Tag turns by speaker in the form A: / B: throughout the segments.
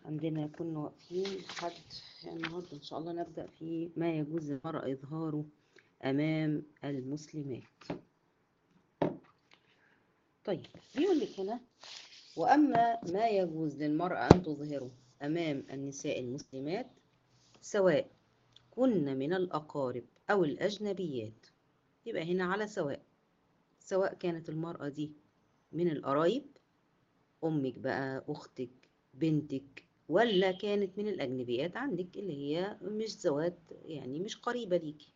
A: عندنا كنا واقفين لحد النهارده ان شاء الله نبدأ في ما يجوز للمرأة إظهاره أمام المسلمات طيب بيقول لك هنا وأما ما يجوز للمرأة أن تظهره أمام النساء المسلمات سواء كن من الأقارب أو الأجنبيات يبقى هنا على سواء سواء كانت المرأة دي من القرايب أمك بقى أختك بنتك ولا كانت من الأجنبيات عندك اللي هي مش زوات يعني مش قريبة ليكي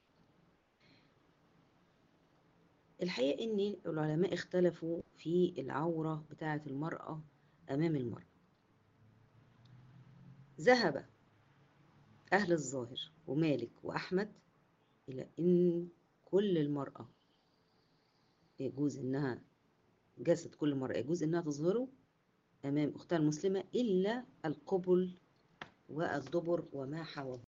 A: الحقيقة إن العلماء اختلفوا في العورة بتاعة المرأة أمام المرأة ذهب أهل الظاهر ومالك وأحمد إلى إن كل المرأة يجوز إنها جسد كل مرأة يجوز إنها تظهره أمام أختها المسلمة إلا القبل والدبر وما حواه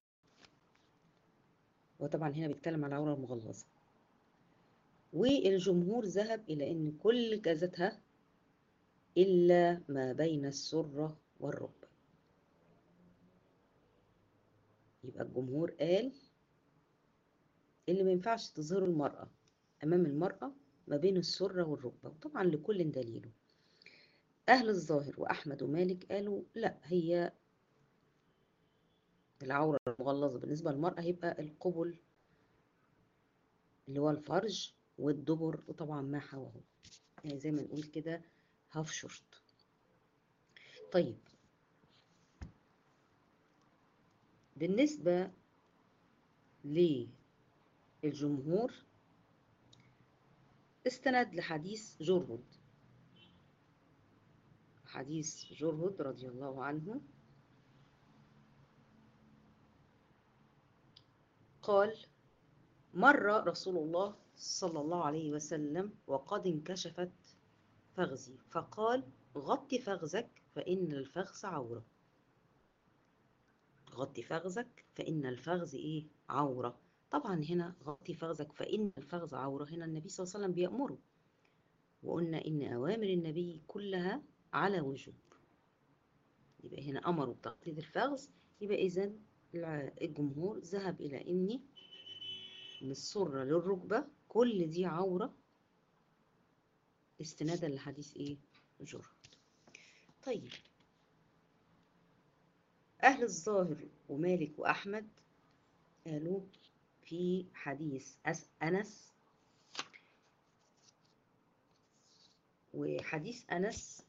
A: وطبعا هنا بيتكلم على العورة المغلظة والجمهور ذهب إلى أن كل جازتها إلا ما بين السرة والركبة يبقى الجمهور قال اللي ما ينفعش تظهره المرأة أمام المرأة ما بين السرة والركبة وطبعا لكل دليله أهل الظاهر وأحمد ومالك قالوا لا هي العورة المغلظة بالنسبة للمرأة هيبقى القبل اللي هو الفرج والدبر وطبعا ما حواه يعني زي ما نقول كده هاف شورت طيب بالنسبة للجمهور استند لحديث جرهد حديث جرهد رضي الله عنه قال مر رسول الله صلى الله عليه وسلم وقد انكشفت فخذي فقال غط فخذك فإن الفخذ عورة غط فخذك فإن الفخذ إيه عورة طبعا هنا غطي فخذك فإن الفخذ عورة هنا النبي صلى الله عليه وسلم بيأمره وقلنا إن أوامر النبي كلها على وجوب يبقى هنا أمروا بتغطية الفخذ يبقى إذا الجمهور ذهب إلى إن من السرة للركبة كل دي عورة استنادا لحديث إيه جرد طيب أهل الظاهر ومالك وأحمد قالوا في حديث أنس وحديث أنس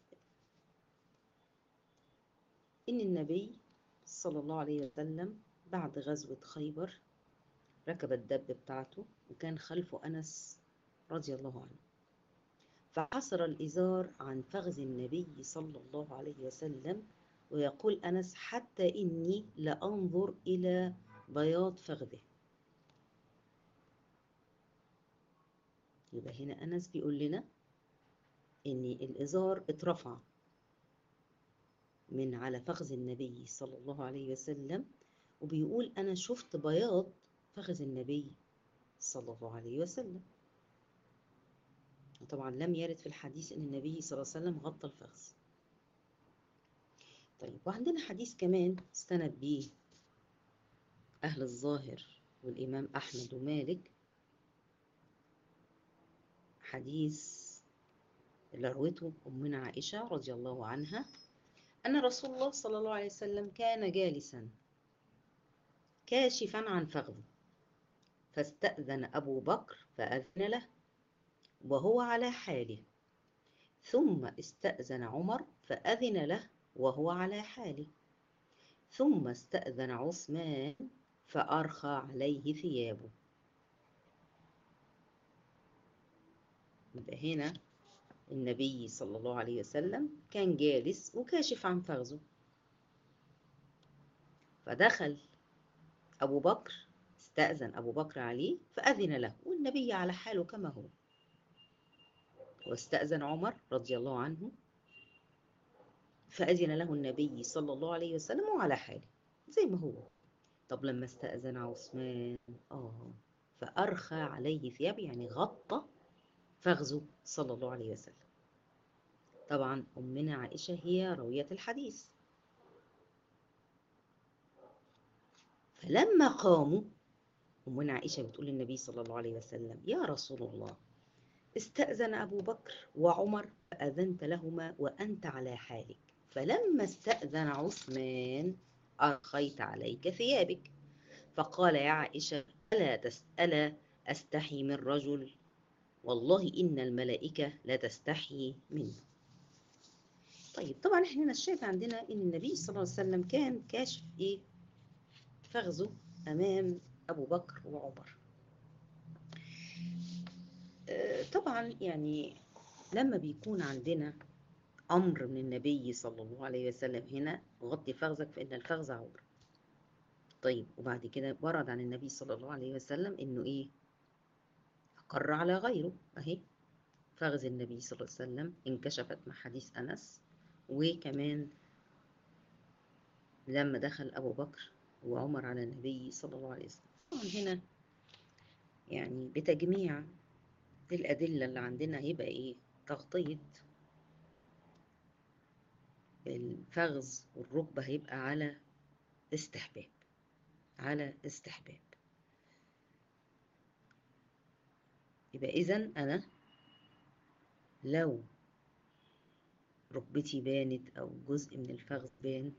A: إن النبي صلى الله عليه وسلم بعد غزوة خيبر ركب الدب بتاعته وكان خلفه أنس رضي الله عنه فحصر الإزار عن فخذ النبي صلى الله عليه وسلم ويقول أنس حتى إني لأنظر إلى بياض فخذه يبقى هنا أنس بيقول لنا إن الإزار اترفع من على فخذ النبي صلى الله عليه وسلم وبيقول أنا شفت بياض فخذ النبي صلى الله عليه وسلم وطبعا لم يرد في الحديث أن النبي صلى الله عليه وسلم غطى الفخذ طيب وعندنا حديث كمان استند به أهل الظاهر والإمام أحمد ومالك حديث اللي روته أمنا عائشة رضي الله عنها أن رسول الله صلى الله عليه وسلم كان جالسا كاشفا عن فخذه فاستأذن أبو بكر فأذن له وهو على حاله ثم استأذن عمر فأذن له وهو على حاله ثم استأذن عثمان فأرخى عليه ثيابه يبقى هنا النبي صلى الله عليه وسلم كان جالس وكاشف عن فخذه فدخل أبو بكر استأذن أبو بكر عليه فأذن له والنبي على حاله كما هو واستأذن عمر رضي الله عنه فأذن له النبي صلى الله عليه وسلم وعلى حاله زي ما هو طب لما استأذن عثمان آه فأرخى عليه ثياب يعني غطى فخذه صلى الله عليه وسلم طبعا أمنا عائشة هي راوية الحديث فلما قاموا أمنا عائشة بتقول للنبي صلى الله عليه وسلم يا رسول الله استأذن أبو بكر وعمر فأذنت لهما وأنت على حالك فلما استأذن عثمان أرخيت عليك ثيابك فقال يا عائشة ألا تسأل أستحي من رجل والله إن الملائكة لا تستحي منه طيب طبعا احنا هنا الشاهد عندنا ان النبي صلى الله عليه وسلم كان كاشف ايه فخذه امام ابو بكر وعمر آه، طبعا يعني لما بيكون عندنا امر من النبي صلى الله عليه وسلم هنا غطي فخذك فان الفخذ عوره طيب وبعد كده ورد عن النبي صلى الله عليه وسلم انه ايه اقر على غيره اهي فخذ النبي صلى الله عليه وسلم انكشفت مع حديث انس وكمان لما دخل ابو بكر وعمر على النبي صلى الله عليه وسلم طبعا هنا يعني بتجميع الأدلة اللي عندنا هيبقى إيه تغطية الفخذ والركبة هيبقى على استحباب على استحباب يبقى إذا أنا لو ركبتي بانت أو جزء من الفخذ بان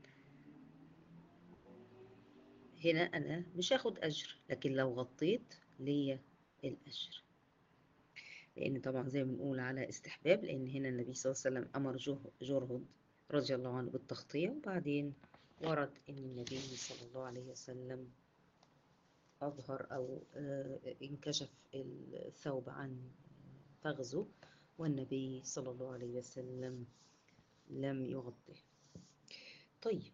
A: هنا أنا مش هاخد أجر لكن لو غطيت ليا الأجر لأن طبعا زي ما بنقول على استحباب لأن هنا النبي صلى الله عليه وسلم أمر جه- جرهد رضي الله عنه بالتغطية وبعدين ورد إن النبي صلى الله عليه وسلم أظهر أو آه، انكشف الثوب عن فخذه والنبي صلى الله عليه وسلم لم يغطه طيب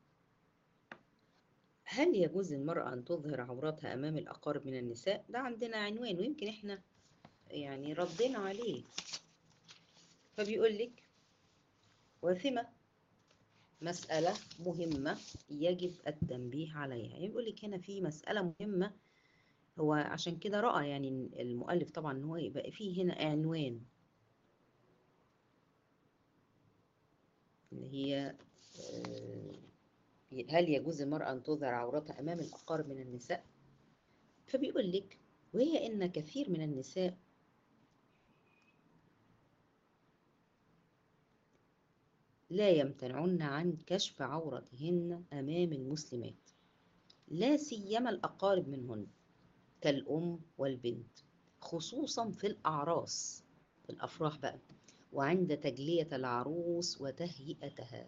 A: هل يجوز للمرأة أن تظهر عوراتها أمام الأقارب من النساء؟ ده عندنا عنوان ويمكن إحنا يعني ردينا عليه فبيقول لك واثمة مسألة مهمة يجب التنبيه عليها يعني بيقول لك هنا في مسألة مهمة هو عشان كده رأى يعني المؤلف طبعا ان هو يبقى فيه هنا عنوان اللي هي آه، هل يجوز المرأة أن تظهر عورتها أمام الأقارب من النساء؟ فبيقول لك وهي إن كثير من النساء لا يمتنعن عن كشف عورتهن أمام المسلمات لا سيما الأقارب منهن كالأم والبنت خصوصا في الأعراس في الأفراح بقى وعند تجلية العروس وتهيئتها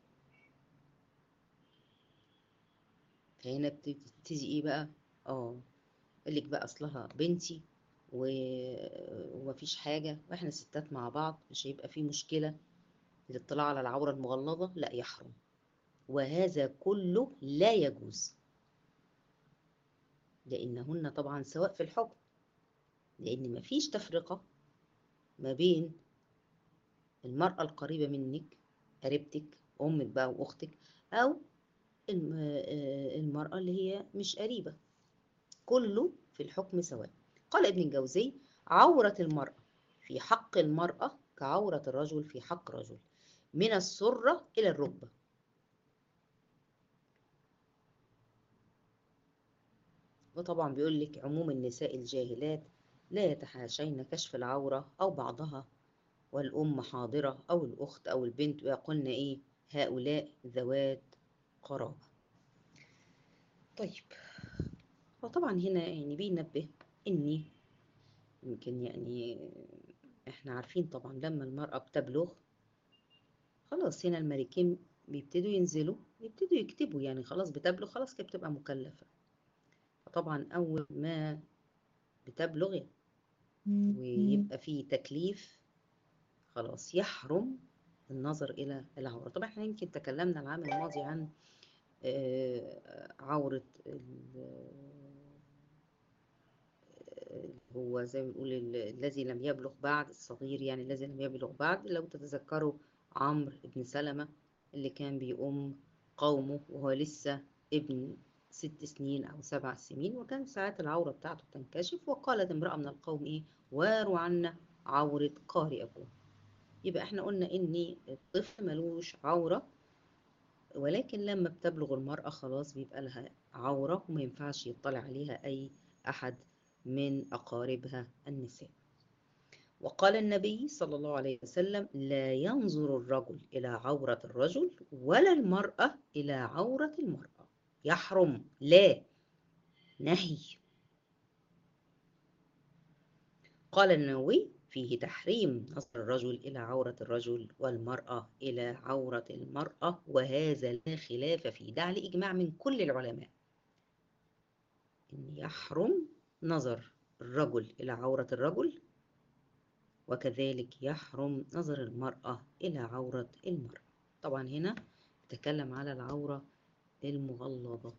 A: فهنا بتبتدي ايه بقى اه يقول لك بقى اصلها بنتي و... ومفيش حاجة واحنا ستات مع بعض مش هيبقى في مشكلة الاطلاع على العورة المغلظة لا يحرم وهذا كله لا يجوز لأنهن طبعا سواء في الحكم لأن مفيش تفرقة ما بين المرأة القريبة منك قريبتك أمك بقى وأختك أو الم- آه، المرأة اللي هي مش قريبة كله في الحكم سواء قال ابن الجوزي عورة المرأة في حق المرأة كعورة الرجل في حق رجل من السرة إلى الركبة وطبعا بيقول لك عموم النساء الجاهلات لا يتحاشين كشف العورة أو بعضها والأم حاضرة أو الأخت أو البنت ويقولن إيه هؤلاء ذوات قرابة طيب وطبعا هنا يعني بينبه إني يمكن يعني إحنا عارفين طبعا لما المرأة بتبلغ خلاص هنا الملكين بيبتدوا ينزلوا يبتدوا يكتبوا يعني خلاص بتبلغ خلاص كده بتبقى مكلفة فطبعا أول ما بتبلغ ويبقى في تكليف خلاص يحرم النظر إلى العورة طبعا احنا يمكن تكلمنا العام الماضي عن آه، عورة ال- آه، هو زي ما بنقول ال- الذي لم يبلغ بعد الصغير يعني الذي لم يبلغ بعد لو تتذكروا عمرو بن سلمة اللي كان بيؤم قومه وهو لسه ابن ست سنين أو سبع سنين وكان ساعات العورة بتاعته تنكشف وقالت امرأة من القوم إيه واروا عنا عورة قارئكم يبقى احنا قلنا إن الطفل ملوش عورة ولكن لما بتبلغ المرأة خلاص بيبقى لها عورة وما ينفعش يطلع عليها أي أحد من أقاربها النساء وقال النبي صلى الله عليه وسلم لا ينظر الرجل إلى عورة الرجل ولا المرأة إلى عورة المرأة يحرم لا نهي قال النووي فيه تحريم نظر الرجل إلى عورة الرجل والمرأة إلى عورة المرأة وهذا لا خلاف فيه ده عليه إجماع من كل العلماء إن يحرم نظر الرجل إلى عورة الرجل وكذلك يحرم نظر المرأة إلى عورة المرأة طبعا هنا نتكلم على العورة المغلظة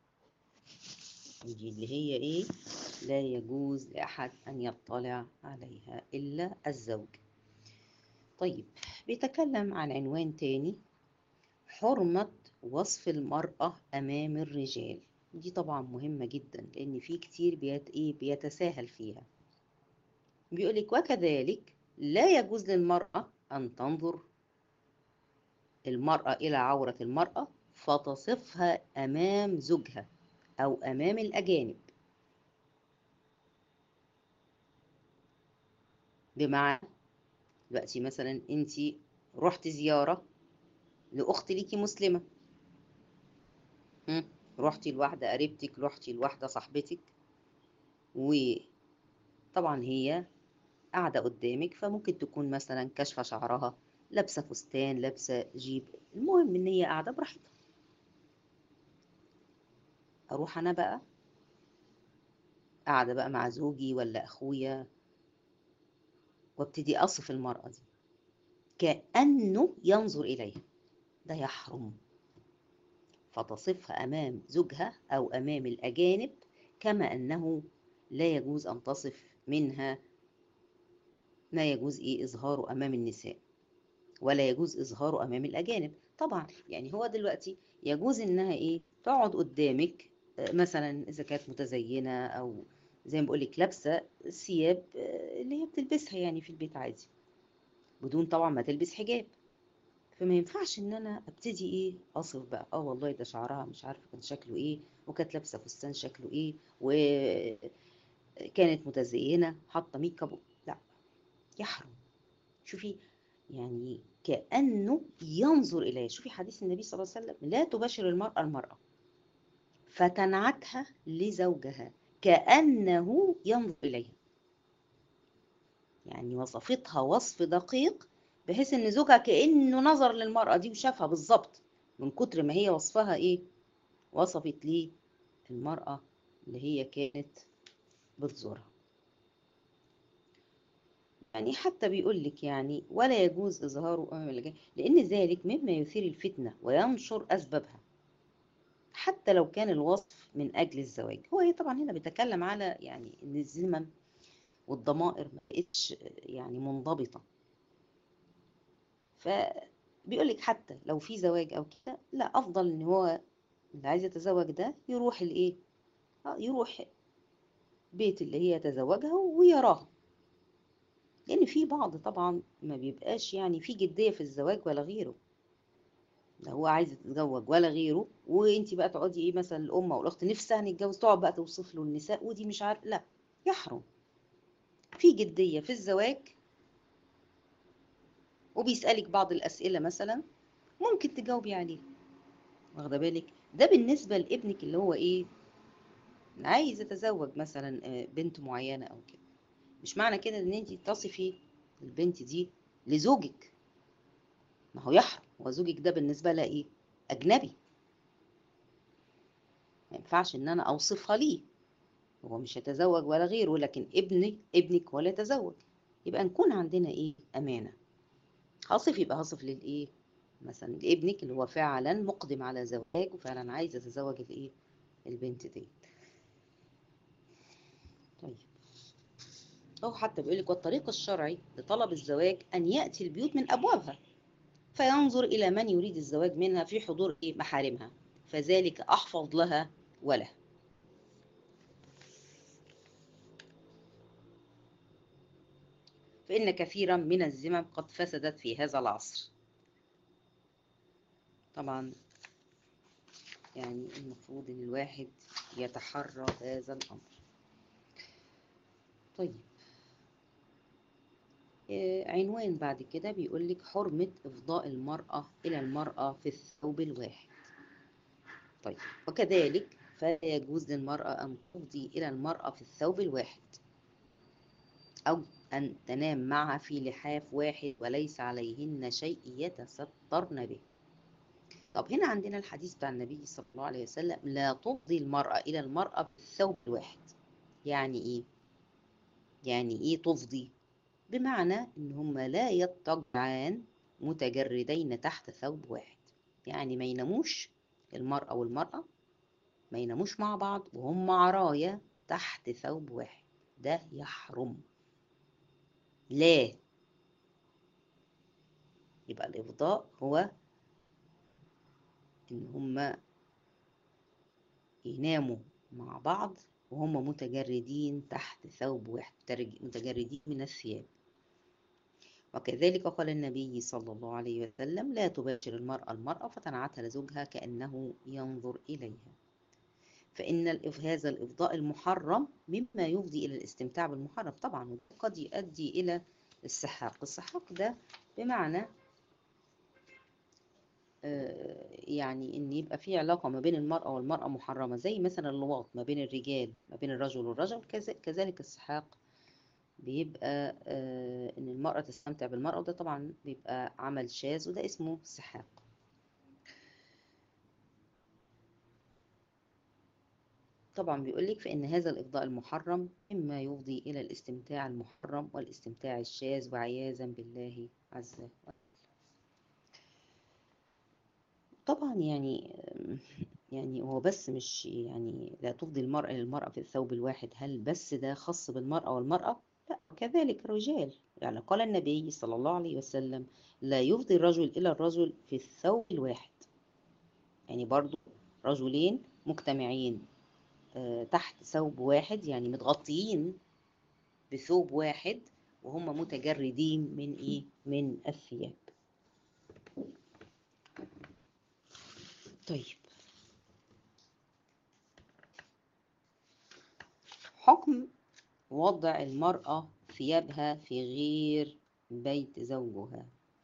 A: دي اللي هي إيه لا يجوز لأحد أن يطلع عليها إلا الزوج طيب بيتكلم عن عنوان تاني حرمة وصف المرأة أمام الرجال دي طبعا مهمة جدا لأن في كتير بيت إيه بيتساهل فيها بيقولك وكذلك لا يجوز للمرأة أن تنظر المرأة إلى عورة المرأة فتصفها أمام زوجها أو أمام الأجانب بمعنى دلوقتي مثلا أنت رحت زيارة لأخت ليكي مسلمة رحتي لواحدة قريبتك رحتي لواحدة صاحبتك وطبعا هي قاعدة قدامك فممكن تكون مثلا كاشفة شعرها لابسة فستان لابسة جيب المهم ان هي قاعدة براحتها اروح انا بقى قاعدة بقى مع زوجي ولا اخويا وابتدي اصف المرأة دي كأنه ينظر اليها ده يحرم فتصفها امام زوجها او امام الاجانب كما انه لا يجوز ان تصف منها ما يجوز ايه اظهاره امام النساء ولا يجوز اظهاره امام الاجانب طبعا يعني هو دلوقتي يجوز انها ايه تقعد قدامك مثلا اذا كانت متزينه او زي ما بقول لك لابسه ثياب اللي هي بتلبسها يعني في البيت عادي بدون طبعا ما تلبس حجاب فما ينفعش ان انا ابتدي ايه اصف بقى اه والله ده شعرها مش عارفه كان شكله ايه وكانت لابسه فستان شكله ايه وكانت متزينه حاطه ميك اب لا يحرم شوفي يعني كأنه ينظر إليه شوفي حديث النبي صلى الله عليه وسلم لا تباشر المرأة المرأة فتنعتها لزوجها كأنه ينظر إليها يعني وصفتها وصف دقيق بحيث ان زوجها كأنه نظر للمرأة دي وشافها بالظبط من كتر ما هي وصفها ايه وصفت ليه المرأة اللي هي كانت بتزورها يعني حتى بيقول لك يعني ولا يجوز إظهاره أمام الجاهل لأن ذلك مما يثير الفتنة وينشر أسبابها حتى لو كان الوصف من أجل الزواج هو هي طبعا هنا بيتكلم على يعني إن الذمم والضمائر ما بقتش يعني منضبطة فبيقول لك حتى لو في زواج أو كده لا أفضل إن هو اللي عايز يتزوج ده يروح الإيه؟ يروح بيت اللي هي يتزوجها ويراها لان في بعض طبعا ما بيبقاش يعني في جديه في الزواج ولا غيره ده هو عايز يتزوج ولا غيره وانت بقى تقعدي ايه مثلا الام او الاخت نفسها نتجوز تقعد بقى توصف له النساء ودي مش عارف لا يحرم في جديه في الزواج وبيسالك بعض الاسئله مثلا ممكن تجاوبي عليه واخده بالك ده بالنسبه لابنك اللي هو ايه عايز يتزوج مثلا بنت معينه او كده مش معنى كده ان انت تصفي البنت دي لزوجك ما هو يحرم هو زوجك ده بالنسبة لها ايه اجنبي ما ينفعش ان انا اوصفها ليه هو مش هيتزوج ولا غيره لكن ابنك ابنك ولا يتزوج يبقى نكون عندنا ايه امانة هصف يبقى هصف للايه مثلا لابنك اللي هو فعلا مقدم على زواج وفعلا عايز يتزوج الايه البنت دي طيب أو حتى بيقول لك والطريق الشرعي لطلب الزواج أن يأتي البيوت من أبوابها فينظر إلى من يريد الزواج منها في حضور محارمها فذلك أحفظ لها وله فإن كثيرا من الزمم قد فسدت في هذا العصر طبعا يعني المفروض ان الواحد يتحرى هذا الامر طيب آه، عنوان بعد كده بيقول لك حرمة إفضاء المرأة إلى المرأة في الثوب الواحد طيب وكذلك فلا يجوز للمرأة أن تفضي إلى المرأة في الثوب الواحد أو أن تنام معها في لحاف واحد وليس عليهن شيء يتسترن به طب هنا عندنا الحديث بتاع النبي صلى الله عليه وسلم لا تفضي المرأة إلى المرأة في الثوب الواحد يعني إيه؟ يعني إيه تفضي؟ بمعنى إن هما لا يضطجعان متجردين تحت ثوب واحد يعني ما يناموش المرأة والمرأة ما يناموش مع بعض وهم عرايا تحت ثوب واحد ده يحرم لا يبقى الإفضاء هو إن هما يناموا مع بعض وهم متجردين تحت ثوب واحد مترج- متجردين من الثياب وكذلك قال النبي صلى الله عليه وسلم لا تباشر المرأة المرأة فتنعتها لزوجها كأنه ينظر إليها فإن الإف- هذا الإفضاء المحرم مما يفضي إلى الاستمتاع بالمحرم طبعا وقد يؤدي إلى السحاق السحاق ده بمعنى آه، يعني ان يبقى في علاقه ما بين المراه والمراه محرمه زي مثلا اللواط ما بين الرجال ما بين الرجل والرجل كذا- كذلك السحاق بيبقى آه، ان المراه تستمتع بالمراه وده طبعا بيبقى عمل شاذ وده اسمه سحاق طبعا بيقول لك فإن هذا الإفضاء المحرم مما يفضي إلى الاستمتاع المحرم والاستمتاع الشاذ وعياذا بالله عز وجل طبعا يعني يعني هو بس مش يعني لا تفضي المرأة للمرأة في الثوب الواحد هل بس ده خاص بالمرأة والمرأة؟ لا كذلك الرجال يعني قال النبي صلى الله عليه وسلم لا يفضي الرجل إلى الرجل في الثوب الواحد يعني برضو رجلين مجتمعين آه، تحت ثوب واحد يعني متغطيين بثوب واحد وهم متجردين من ايه من الثياب طيب حكم وضع المرأة ثيابها في غير بيت زوجها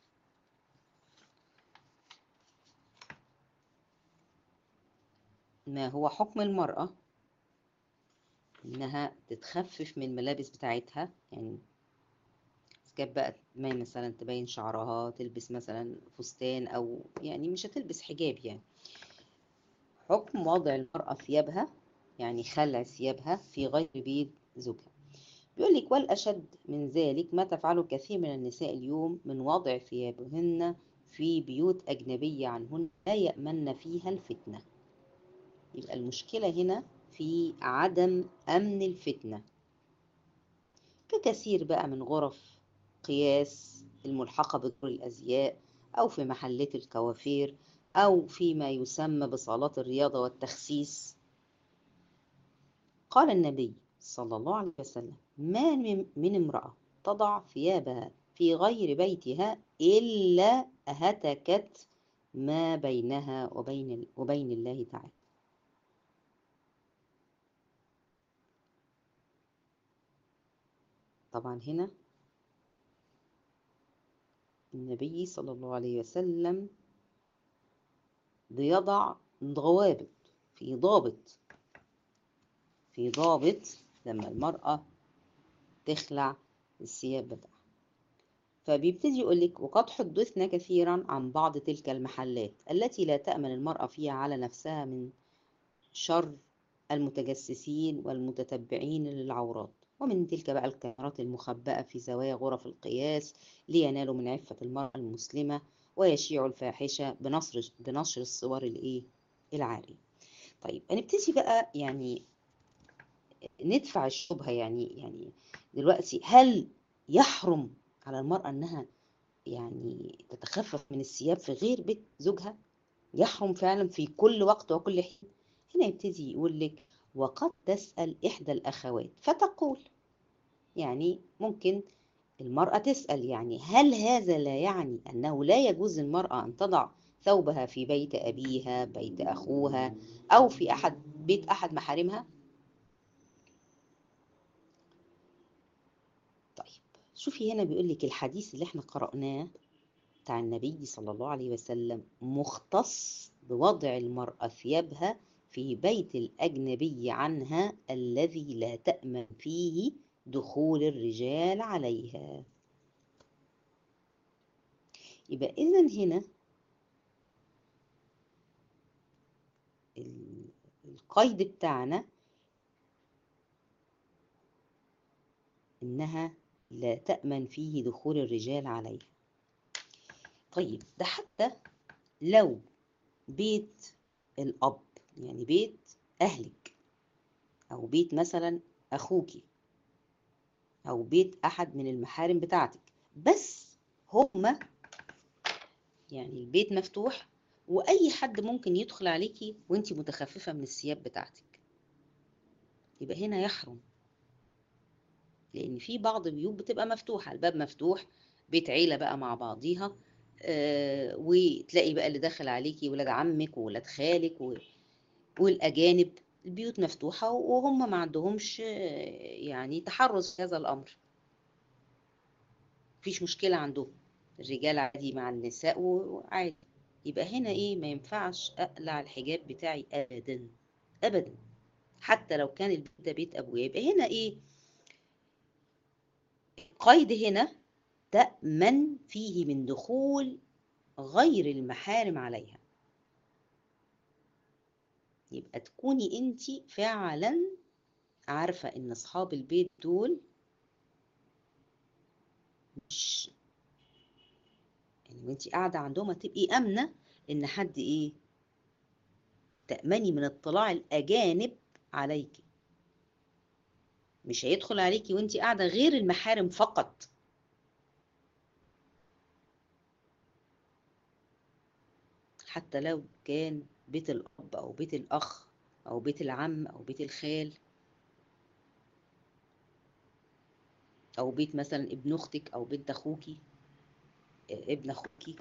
A: ما هو حكم المرأة إنها تتخفف من الملابس بتاعتها يعني كانت بقى ما مثلا تبين شعرها تلبس مثلا فستان أو يعني مش هتلبس حجاب يعني حكم وضع المرأة ثيابها يعني خلع ثيابها في غير بيت زوجها بيقول لك والأشد من ذلك ما تفعله كثير من النساء اليوم من وضع ثيابهن في بيوت أجنبية عنهن لا يأمن فيها الفتنة يبقى المشكلة هنا في عدم أمن الفتنة ككثير بقى من غرف قياس الملحقة بدور الأزياء أو في محلات الكوافير أو فيما يسمى بصالات الرياضة والتخسيس قال النبي صلى الله عليه وسلم ما من من امرأة تضع ثيابها في غير بيتها إلا هتكت ما بينها وبين وبين الله تعالى طبعا هنا النبي صلى الله عليه وسلم بيضع ضوابط في ضابط في ضابط لما المرأة تخلع الثياب بتاعها فبيبتدي يقول لك وقد حدثنا كثيرا عن بعض تلك المحلات التي لا تأمن المرأة فيها على نفسها من شر المتجسسين والمتتبعين للعورات ومن تلك بقى الكاميرات المخبأة في زوايا غرف القياس لينالوا من عفة المرأة المسلمة ويشيعوا الفاحشة بنشر بنشر الصور الايه العارية طيب هنبتدي بقى يعني ندفع الشبهة يعني يعني دلوقتي هل يحرم على المرأة انها يعني تتخفف من الثياب في غير بيت زوجها يحرم فعلا في كل وقت وكل حين هنا يبتدي يقول لك وقد تسأل إحدى الأخوات فتقول يعني ممكن المرأة تسأل يعني هل هذا لا يعني أنه لا يجوز للمرأة أن تضع ثوبها في بيت أبيها بيت أخوها أو في أحد بيت أحد محارمها طيب شوفي هنا بيقول لك الحديث اللي احنا قرأناه بتاع النبي صلى الله عليه وسلم مختص بوضع المرأة ثيابها في بيت الأجنبي عنها الذي لا تأمن فيه دخول الرجال عليها يبقى إذا هنا القيد بتاعنا إنها لا تأمن فيه دخول الرجال عليها طيب ده حتى لو بيت الأب يعني بيت أهلك أو بيت مثلا أخوكي أو بيت أحد من المحارم بتاعتك بس هما يعني البيت مفتوح وأي حد ممكن يدخل عليكي وانتي متخففة من الثياب بتاعتك يبقى هنا يحرم لأن في بعض البيوت بتبقى مفتوحة الباب مفتوح بيت عيلة بقى مع بعضيها آه وتلاقي بقى اللي داخل عليكي ولاد عمك وولاد خالك و... والأجانب البيوت مفتوحة وهم ما عندهمش يعني تحرز في هذا الأمر مفيش مشكلة عندهم الرجال عادي مع النساء وعادي يبقى هنا ايه ما ينفعش اقلع الحجاب بتاعي ابدا ابدا حتى لو كان البيت ده بيت ابويا يبقى هنا ايه قيد هنا تأمن فيه من دخول غير المحارم عليها يبقى تكوني انت فعلا عارفة ان اصحاب البيت دول مش يعني وانت قاعدة عندهم هتبقي امنة ان حد ايه تأمني من اطلاع الاجانب عليكي مش هيدخل عليكي وانت قاعدة غير المحارم فقط حتى لو كان بيت الأب أو بيت الأخ أو بيت العم أو بيت الخال أو بيت مثلا ابن أختك أو بنت أخوكي ابن أخوكي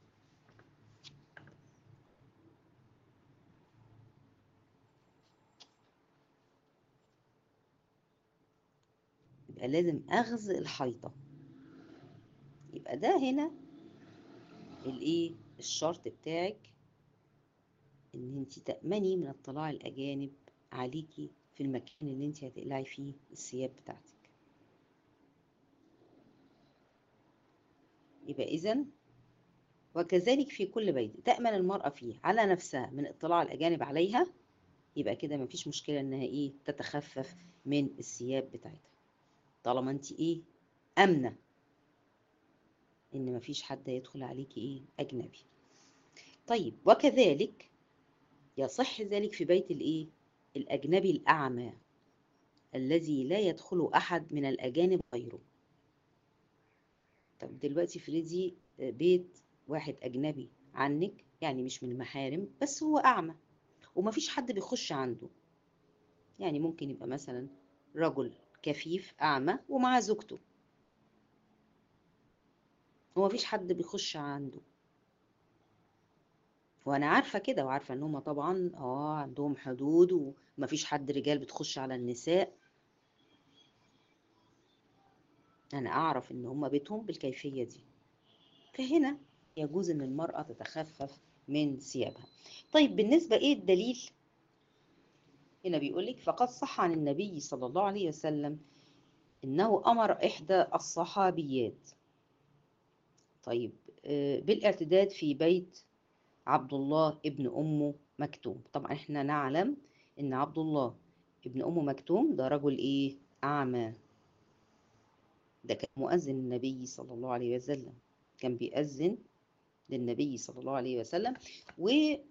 A: يبقى لازم أخذ الحيطة يبقى ده هنا الايه الشرط بتاعك ان انت تأمني من اطلاع الاجانب عليكي في المكان اللي انت هتقلعي فيه الثياب بتاعتك يبقى اذا وكذلك في كل بيت تأمن المرأة فيه على نفسها من اطلاع الاجانب عليها يبقى كده مفيش مشكلة انها ايه تتخفف من الثياب بتاعتها طالما انت ايه امنه ان مفيش حد يدخل عليكي ايه اجنبي طيب وكذلك يصح ذلك في بيت الايه الاجنبي الاعمى الذي لا يدخل احد من الاجانب غيره طب دلوقتي فريدي بيت واحد اجنبي عنك يعني مش من المحارم بس هو اعمى ومفيش حد بيخش عنده يعني ممكن يبقى مثلا رجل كفيف اعمى ومعاه زوجته هو مفيش حد بيخش عنده وانا عارفه كده وعارفه ان هم طبعا اه عندهم حدود ومفيش حد رجال بتخش على النساء انا اعرف ان هم بيتهم بالكيفيه دي فهنا يجوز ان المراه تتخفف من ثيابها طيب بالنسبه ايه الدليل هنا بيقول لك فقد صح عن النبي صلى الله عليه وسلم انه امر احدى الصحابيات طيب بالاعتداد في بيت عبد الله ابن أم مكتوم طبعا احنا نعلم ان عبد الله ابن أم مكتوم ده رجل ايه أعمى ده كان مؤذن النبي صلى الله عليه وسلم كان بيأذن للنبي صلى الله عليه وسلم وكان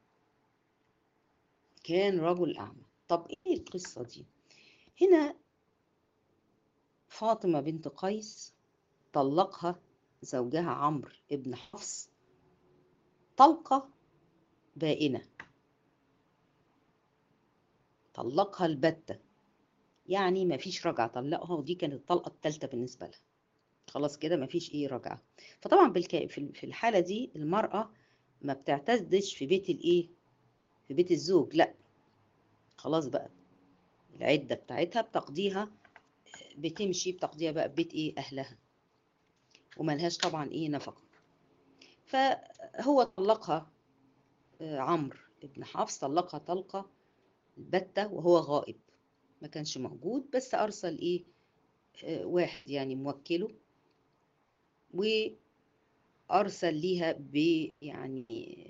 A: رجل أعمى طب ايه القصة دي هنا فاطمة بنت قيس طلقها زوجها عمرو ابن حفص طلقة بائنة طلقها البتة يعني ما فيش رجعة طلقها ودي كانت الطلقة الثالثة بالنسبة لها خلاص كده ما فيش ايه رجعة فطبعا بالك... في الحالة دي المرأة ما بتعتدش في بيت الايه في بيت الزوج لا خلاص بقى العدة بتاعتها بتقضيها بتمشي بتقضيها بقى ببيت ايه اهلها وملهاش طبعا ايه نفقة فهو طلقها عمرو بن حفص طلقها طلقة بتة وهو غائب ما كانش موجود بس أرسل إيه واحد يعني موكله وأرسل ليها ب يعني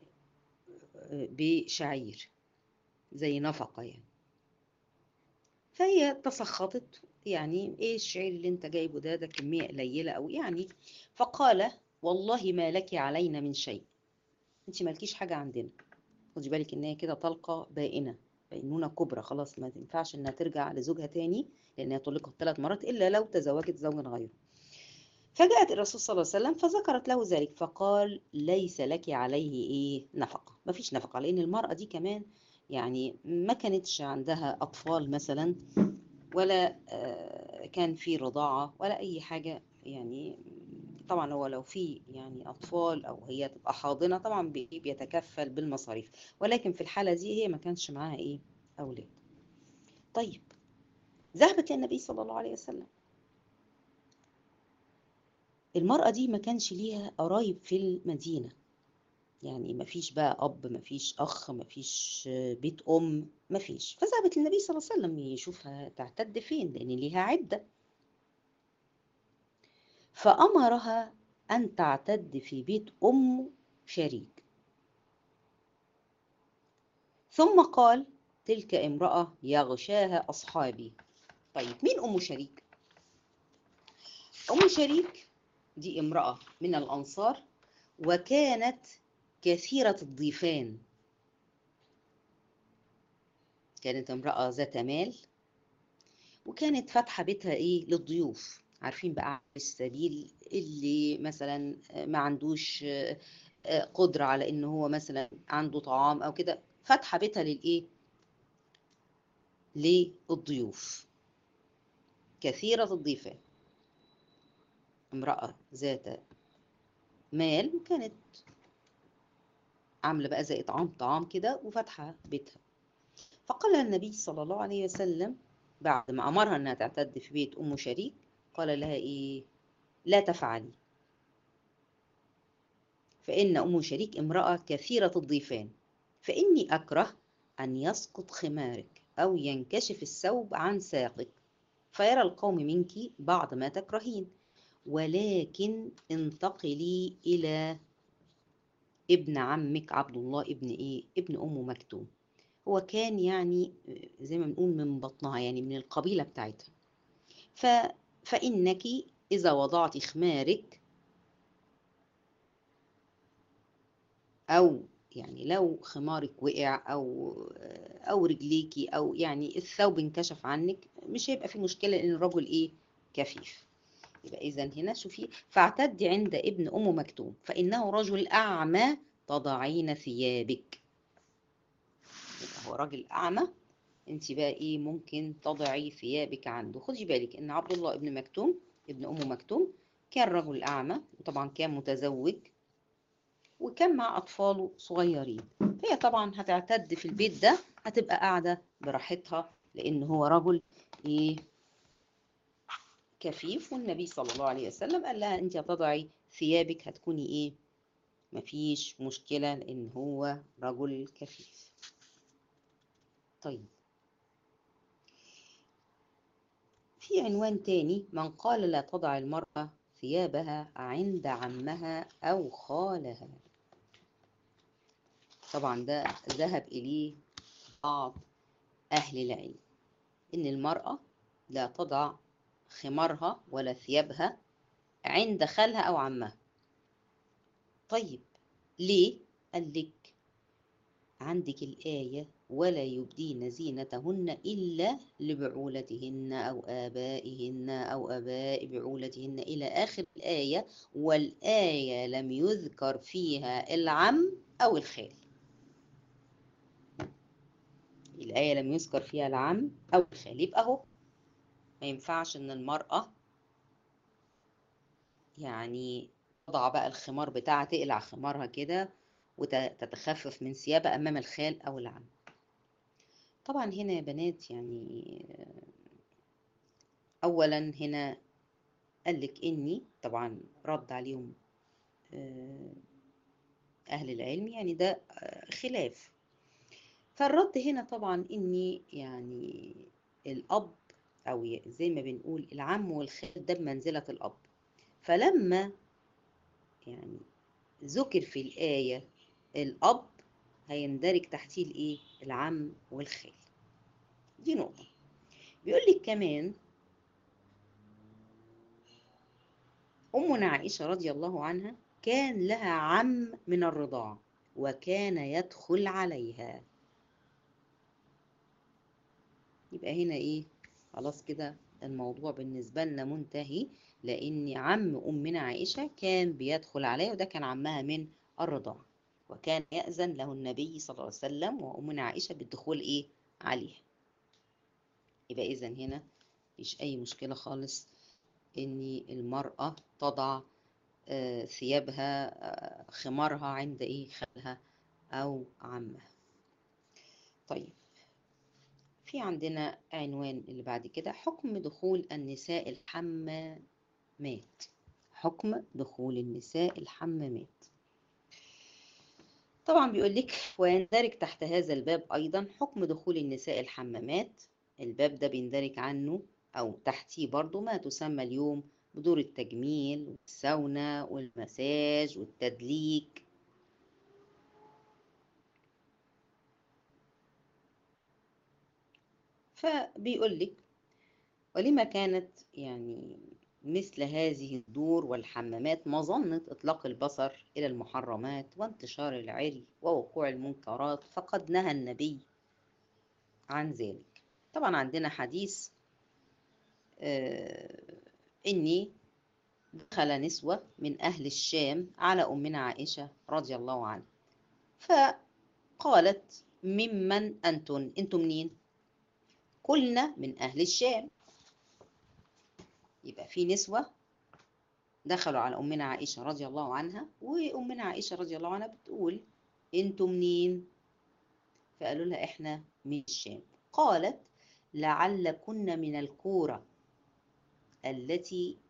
A: بشعير زي نفقة يعني فهي تسخطت يعني ايه الشعير اللي انت جايبه ده ده كمية قليلة او يعني فقال والله ما لك علينا من شيء انت مالكيش حاجة عندنا خدي بالك ان هي كده طلقة بائنة بينونة كبرى خلاص ما تنفعش انها ترجع لزوجها تاني لان هي طلقت ثلاث مرات الا لو تزوجت زوجا غيره فجاءت الرسول صلى الله عليه وسلم فذكرت له ذلك فقال ليس لك عليه ايه نفقة ما فيش نفقة لان المرأة دي كمان يعني ما كانتش عندها اطفال مثلا ولا كان في رضاعة ولا اي حاجة يعني طبعا هو لو في يعني اطفال او هي تبقى حاضنه طبعا بيتكفل بالمصاريف ولكن في الحاله دي هي ما كانش معاها ايه اولاد طيب ذهبت للنبي صلى الله عليه وسلم المرأة دي ما كانش ليها قرايب في المدينة يعني ما فيش بقى أب ما فيش أخ ما فيش بيت أم ما فيش فذهبت للنبي صلى الله عليه وسلم يشوفها تعتد فين لأن ليها عدة فأمرها أن تعتد في بيت أم شريك ثم قال تلك امرأة يغشاها أصحابي طيب مين أم شريك؟ أم شريك دي امرأة من الأنصار وكانت كثيرة الضيفان كانت امرأة ذات مال وكانت فاتحة بيتها إيه للضيوف عارفين بقى السبيل اللي مثلا ما عندوش قدرة على ان هو مثلا عنده طعام او كده فاتحة بيتها للايه للضيوف كثيرة الضيفان امرأة ذات مال وكانت عاملة بقى زي إطعام طعام كده وفاتحة بيتها فقال النبي صلى الله عليه وسلم بعد ما أمرها أنها تعتد في بيت أم شريك قال لها إيه لا تفعلي فإن أم شريك امرأة كثيرة الضيفان فإني أكره أن يسقط خمارك أو ينكشف الثوب عن ساقك فيرى القوم منك بعض ما تكرهين ولكن انتقلي إلى ابن عمك عبد الله ابن إيه ابن أم مكتوم هو كان يعني زي ما بنقول من بطنها يعني من القبيلة بتاعتها ف فإنك إذا وضعت خمارك أو يعني لو خمارك وقع أو أو رجليكي أو يعني الثوب انكشف عنك مش هيبقى في مشكلة إن الرجل إيه كفيف يبقى إذا هنا شوفي فاعتدي عند ابن أم مكتوم فإنه رجل أعمى تضعين ثيابك يبقى هو راجل أعمى انت بقى ايه ممكن تضعي ثيابك عنده خدي بالك ان عبد الله ابن مكتوم ابن ام مكتوم كان رجل اعمى وطبعا كان متزوج وكان مع اطفاله صغيرين هي طبعا هتعتد في البيت ده هتبقى قاعده براحتها لان هو رجل ايه كفيف والنبي صلى الله عليه وسلم قال لها انت هتضعي ثيابك هتكوني ايه مفيش مشكله لان هو رجل كفيف طيب في عنوان تاني من قال لا تضع المرأة ثيابها عند عمها أو خالها طبعا ده ذهب إليه بعض أهل العلم إن المرأة لا تضع خمارها ولا ثيابها عند خالها أو عمها طيب ليه؟ قال لك عندك الآية ولا يبدين زينتهن إلا لبعولتهن أو آبائهن أو آباء بعولتهن إلى آخر الآية والآية لم يذكر فيها العم أو الخال الآية لم يذكر فيها العم أو الخال يبقى أهو ما ينفعش إن المرأة يعني تضع بقى الخمار بتاعها تقلع خمارها كده وتتخفف من ثيابها أمام الخال أو العم طبعا هنا يا بنات يعني أولا هنا قال لك إني طبعا رد عليهم أهل العلم يعني ده خلاف فالرد هنا طبعا إني يعني الأب أو زي ما بنقول العم والخال ده بمنزلة الأب فلما يعني ذكر في الآية الأب هيندرج تحتيه الإيه؟ العم والخال دي نقطة بيقول لك كمان أمنا عائشة رضي الله عنها كان لها عم من الرضاعة وكان يدخل عليها يبقى هنا إيه خلاص كده الموضوع بالنسبة لنا منتهي لأن عم أمنا عائشة كان بيدخل عليها وده كان عمها من الرضاعة وكان يأذن له النبي صلى الله عليه وسلم وأمنا عائشة بالدخول إيه عليها يبقى إذا هنا مفيش أي مشكلة خالص إن المرأة تضع ثيابها خمارها عند إيه خالها أو عمها طيب في عندنا عنوان اللي بعد كده حكم دخول النساء الحمامات حكم دخول النساء الحمامات طبعا بيقول لك ويندرج تحت هذا الباب أيضا حكم دخول النساء الحمامات الباب ده بيندرج عنه أو تحتيه برضو ما تسمى اليوم بدور التجميل والساونا والمساج والتدليك فبيقول لك ولما كانت يعني مثل هذه الدور والحمامات مظنة إطلاق البصر إلى المحرمات وانتشار العري ووقوع المنكرات فقد نهى النبي عن ذلك طبعا عندنا حديث آه إني دخل نسوة من أهل الشام على أمنا عائشة رضي الله عنها فقالت ممن أنتن أنتم منين قلنا من أهل الشام يبقى في نسوة دخلوا على أمنا عائشة رضي الله عنها وأمنا عائشة رضي الله عنها بتقول أنتم منين فقالوا لها إحنا من الشام قالت لعلكن من الكورة التي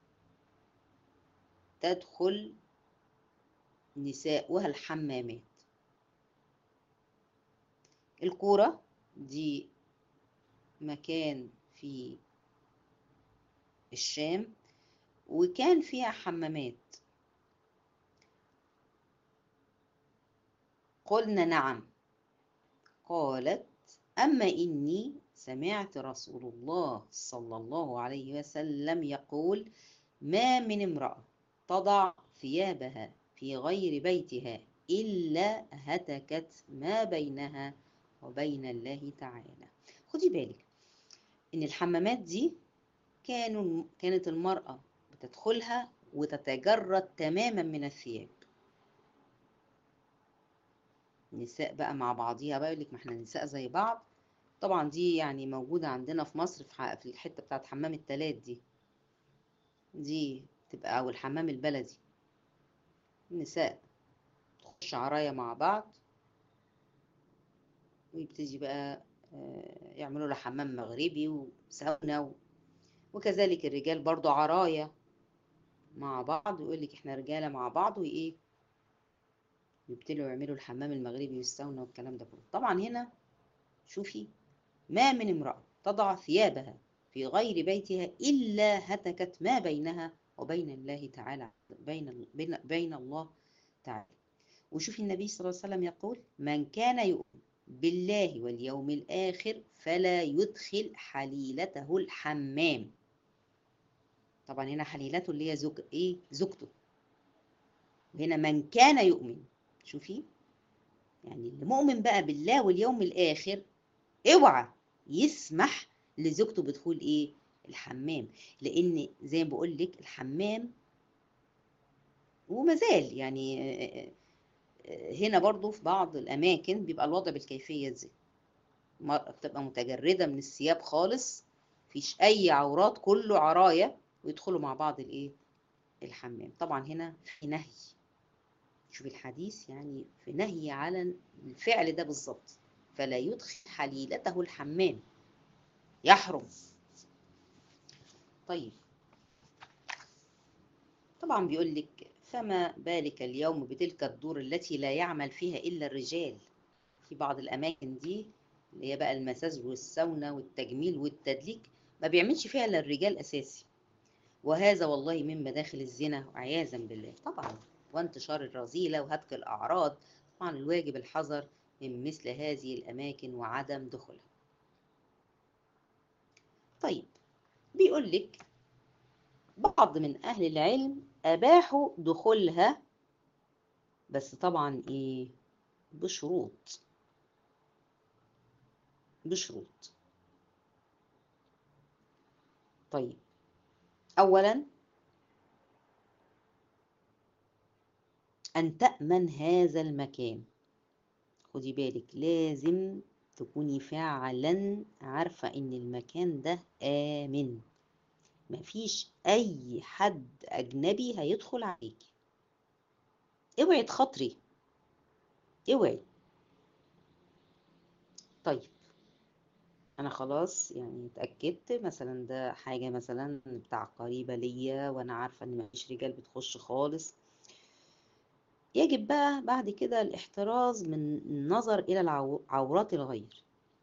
A: تدخل نساؤها الحمامات الكورة دي مكان في الشام وكان فيها حمامات قلنا نعم قالت أما إني سمعت رسول الله صلى الله عليه وسلم يقول ما من امرأة تضع ثيابها في غير بيتها إلا هتكت ما بينها وبين الله تعالى خدي بالك إن الحمامات دي كانوا كانت المرأة بتدخلها وتتجرد تماما من الثياب النساء بقى مع بعضيها بقى يقول لك ما احنا النساء زي بعض طبعا دي يعني موجودة عندنا في مصر في الحتة بتاعت حمام التلات دي دي تبقى أو الحمام البلدي النساء تخش عرايا مع بعض ويبتدي بقى يعملوا له حمام مغربي وساونا و... وكذلك الرجال برضو عرايا مع بعض ويقول لك احنا رجالة مع بعض وايه يبتدوا يعملوا الحمام المغربي والساونا والكلام ده كله طبعا هنا شوفي ما من امرأة تضع ثيابها في غير بيتها إلا هتكت ما بينها وبين الله تعالى بين بين, بين الله تعالى وشوفي النبي صلى الله عليه وسلم يقول من كان يؤمن بالله واليوم الآخر فلا يدخل حليلته الحمام طبعا هنا حليلته اللي هي زوج ايه زوجته وهنا من كان يؤمن شوفي يعني اللي مؤمن بقى بالله واليوم الآخر اوعى يسمح لزوجته بدخول ايه الحمام لان زي ما بقول لك الحمام وما زال يعني هنا برضو في بعض الاماكن بيبقى الوضع بالكيفيه دي بتبقى متجرده من الثياب خالص مفيش اي عورات كله عرايا ويدخلوا مع بعض الايه الحمام طبعا هنا في نهي شوف الحديث يعني في نهي على الفعل ده بالظبط فلا يدخل حليلته الحمام يحرم طيب طبعا بيقول لك فما بالك اليوم بتلك الدور التي لا يعمل فيها إلا الرجال في بعض الأماكن دي اللي هي بقى المساج والساونا والتجميل والتدليك ما بيعملش فيها إلا الرجال أساسي وهذا والله من مداخل الزنا عياذا بالله طبعا وانتشار الرذيلة وهتك الأعراض طبعا الواجب الحذر من مثل هذه الأماكن وعدم دخولها طيب بيقول لك بعض من أهل العلم أباحوا دخولها بس طبعا إيه بشروط بشروط طيب أولا أن تأمن هذا المكان خدي بالك لازم تكوني فعلا عارفة إن المكان ده آمن مفيش أي حد أجنبي هيدخل عليكي اوعي تخاطري اوعي طيب انا خلاص يعني اتاكدت مثلا ده حاجه مثلا بتاع قريبه ليا وانا عارفه ان مفيش رجال بتخش خالص يجب بقى بعد كده الاحتراز من النظر الى العو- عورات الغير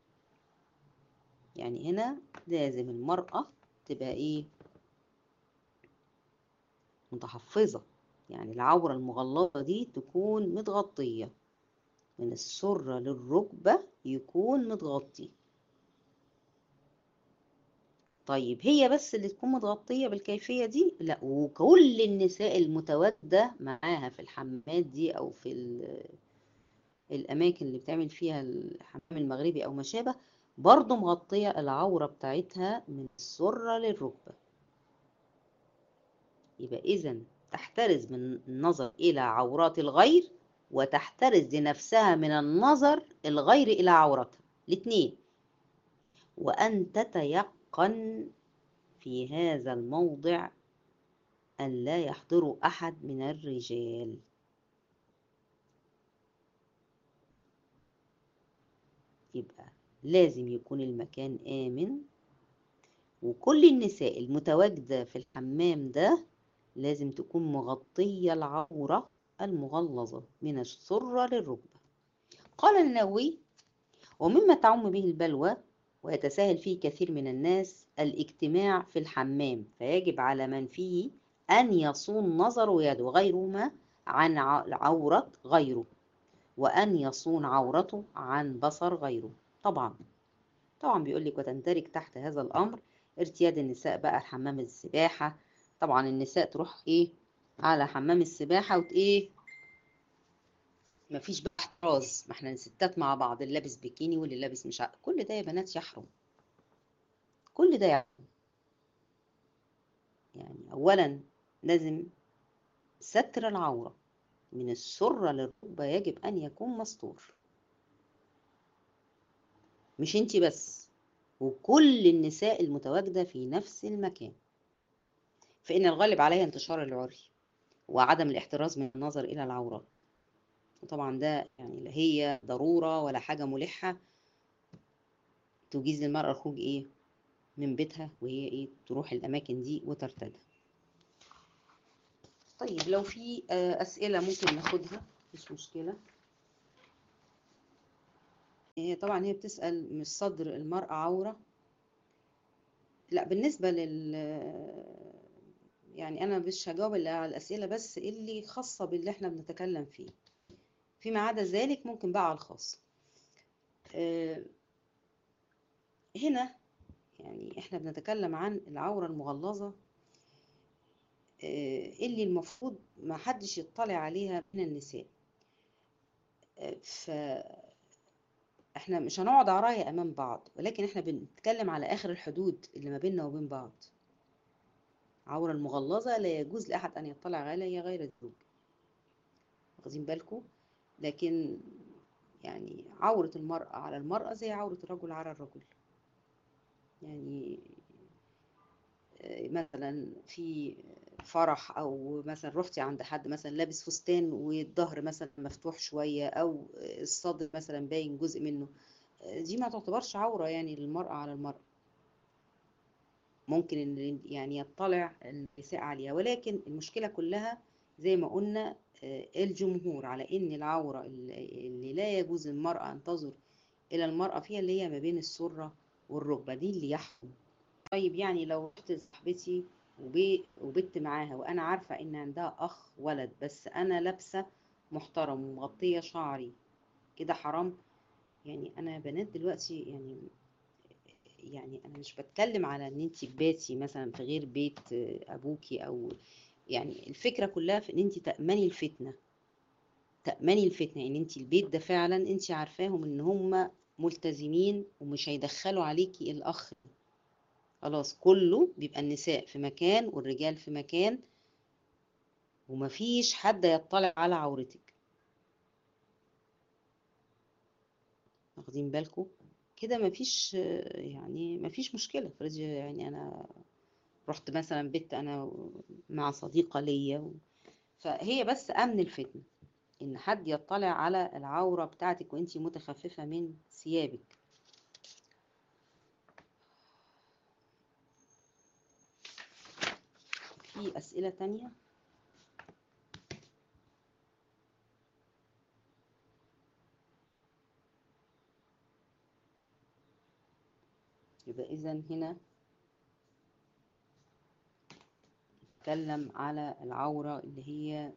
A: يعني هنا لازم المراه تبقى ايه متحفظه يعني العوره المغلظه دي تكون متغطيه من السره للركبه يكون متغطي طيب هي بس اللي تكون متغطية بالكيفية دي لا وكل النساء المتواجدة معاها في الحمامات دي أو في ال- الأماكن اللي بتعمل فيها الحمام المغربي أو ما شابه برضه مغطية العورة بتاعتها من السرة للركبة يبقى إذا تحترز من النظر إلى عورات الغير وتحترز لنفسها من النظر الغير إلى عورتها الاتنين وأن تتيقن في هذا الموضع أن لا يحضر أحد من الرجال يبقى لازم يكون المكان آمن وكل النساء المتواجدة في الحمام ده لازم تكون مغطية العورة المغلظة من السرة للركبة قال النووي ومما تعم به البلوى ويتساهل فيه كثير من الناس الاجتماع في الحمام فيجب على من فيه أن يصون نظره ويده غيرهما عن ع- عورة غيره وأن يصون عورته عن بصر غيره طبعا طبعا بيقول لك وتندرج تحت هذا الأمر ارتياد النساء بقى حمام السباحة طبعا النساء تروح ايه على حمام السباحة وت ايه مفيش بقى احتراز ما احنا الستات مع بعض اللي لابس بيكيني واللي لابس مش عارف كل ده يا بنات يحرم كل ده يحرم يعني اولا لازم ستر العورة من السرة للركبة يجب ان يكون مستور مش انتي بس وكل النساء المتواجدة في نفس المكان فإن الغالب عليها انتشار العري وعدم الاحتراز من النظر إلى العورات وطبعا ده يعني لا هي ضرورة ولا حاجة ملحة تجيز للمرأة الخروج إيه من بيتها وهي إيه تروح الأماكن دي وترتدها طيب لو في آه، أسئلة ممكن ناخدها مش مشكلة هي طبعا هي بتسأل مش صدر المرأة عورة لا بالنسبة لل يعني أنا مش هجاوب إلا على الأسئلة بس اللي خاصة باللي احنا بنتكلم فيه فيما عدا ذلك ممكن بقى على الخاص آه، هنا يعني احنا بنتكلم عن العورة المغلظة آه، اللي المفروض ما حدش يطلع عليها من النساء آه، ف احنا مش هنقعد عرايا امام بعض ولكن احنا بنتكلم على اخر الحدود اللي ما بيننا وبين بعض عورة المغلظة لا يجوز لأحد أن يطلع عليها غير الزوج واخدين بالكم لكن يعني عورة المرأة على المرأة زي عورة الرجل على الرجل يعني آه، مثلا في فرح او مثلا رحتي عند حد مثلا لابس فستان والظهر مثلا مفتوح شويه او الصدر مثلا باين جزء منه دي ما تعتبرش عوره يعني للمراه على المراه ممكن ان يعني يطلع النساء عليها ولكن المشكله كلها زي ما قلنا الجمهور على ان العوره اللي لا يجوز للمراه ان تنظر الى المراه فيها اللي هي ما بين السره والركبه دي اللي يحكم طيب يعني لو رحت لصاحبتي وبت معاها وانا عارفه ان عندها اخ ولد بس انا لابسه محترم ومغطيه شعري كده حرام يعني انا بنات دلوقتي يعني يعني انا مش بتكلم على ان انت باتي مثلا في غير بيت ابوكي او يعني الفكره كلها في ان انت تامني الفتنه تامني الفتنه ان يعني انت البيت ده فعلا انت عارفاهم ان هم ملتزمين ومش هيدخلوا عليكي الاخ خلاص كله بيبقى النساء في مكان والرجال في مكان ومفيش حد يطلع على عورتك واخدين بالكم كده مفيش يعني مفيش مشكله فرضي يعني انا رحت مثلا بيت انا مع صديقه ليا فهي بس امن الفتنه ان حد يطلع على العوره بتاعتك وانتي متخففه من ثيابك في اسئله تانية يبقى اذا هنا نتكلم على العوره اللي هي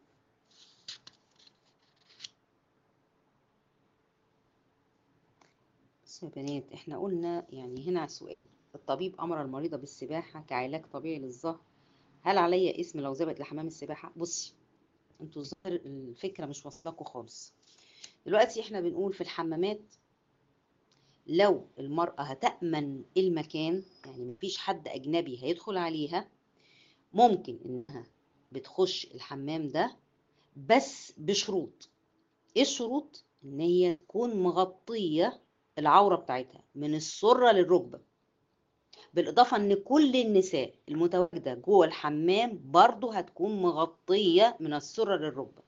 A: بس يا بنات احنا قلنا يعني هنا سؤال الطبيب امر المريضه بالسباحه كعلاج طبيعي للظهر هل عليا اسم لو ذهبت لحمام السباحه بصي انتوا الظاهر الفكره مش واصلاكوا خالص دلوقتي احنا بنقول في الحمامات لو المرأة هتأمن المكان يعني مفيش حد أجنبي هيدخل عليها ممكن إنها بتخش الحمام ده بس بشروط إيه الشروط؟ إن هي تكون مغطية العورة بتاعتها من السرة للركبة بالإضافة إن كل النساء المتواجدة جوه الحمام برضو هتكون مغطية من السرة للركبة